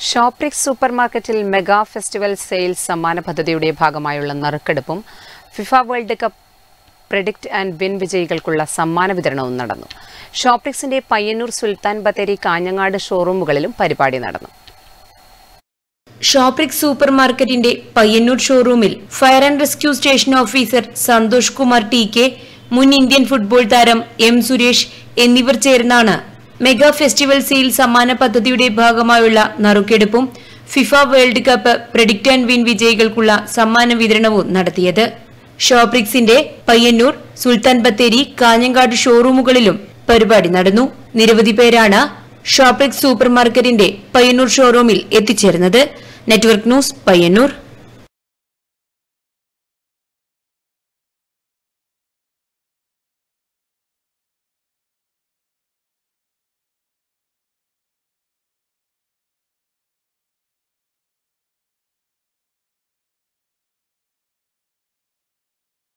Shoprix super മാർക്കറ്റിൽ mega festival sales സമ്മാന പദ്ധതിയുടെ ഭാഗമായുള്ള നറുക്കെടുപ്പും FIFA world cup predict and win വിജയികൾക്കുള്ള സമ്മാന വിതരണവും നടന്നു ഷോപ്രിക്സിന്റെ പയ്യന്നൂർ സുൽത്താൻ ബത്തേരി കാഞ്ഞങ്ങാട് ഷോറൂമുകളിലും പരിപാടി നടന്നു ഷോപ്രിക് സൂപ്പർ മാർക്കറ്റിന്റെ പയ്യന്നൂർ ഷോറൂമിൽ fire and rescue station officer Santhosh Kumar T K മുൻ ഇന്ത്യൻ ഫുട്ബോൾ താരം എം സുരേഷ് എന്നിവർ ചേർന്നാണ് മെഗാ ഫെസ്റ്റിവൽ സെയിൽ സമ്മാന പദ്ധതിയുടെ ഭാഗമായുള്ള നറുക്കെടുപ്പും FIFA world cup predict and win വിജയികൾക്കുള്ള സമ്മാന വിതരണവും നടത്തിയത് ഷോപ്രിക്സിന്റെ പയ്യന്നൂർ സുൽത്താൻ ബത്തേരി കാഞ്ഞങ്ങാട് ഷോറൂമുകളിലും പരിപാടി നടന്നു നിരവധി പേരാണ് ഷോപ്രിക്സ് സൂപ്പർ മാർക്കറ്റിന്റെ പയ്യന്നൂർ ഷോറൂമിൽ എത്തിച്ചേർന്നത് നെറ്റ്വർക്ക് ന്യൂസ് പയ്യന്നൂർ